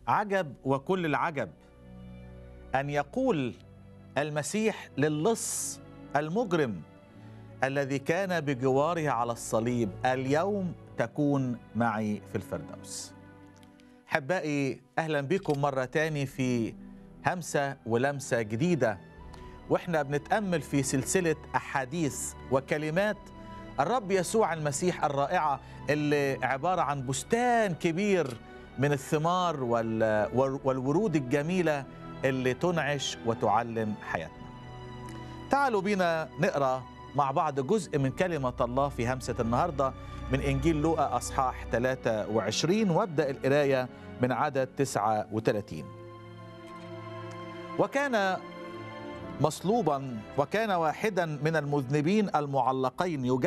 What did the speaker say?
عجب وكل العجب ان يقول المسيح للص المجرم الذي كان بجواره على الصليب اليوم تكون معي في الفردوس احبائي اهلا بكم مره تاني في همسه ولمسه جديده واحنا بنتامل في سلسله احاديث وكلمات الرب يسوع المسيح الرائعه اللي عباره عن بستان كبير من الثمار وال- والورود الجميله اللي تنعش وتعلم حياتنا. تعالوا بينا نقرا مع بعض جزء من كلمه الله في همسه النهارده من انجيل لوقا اصحاح 23 وابدا القرايه من عدد 39. وكان مصلوبا وكان واحدا من المذنبين المعلقين يجد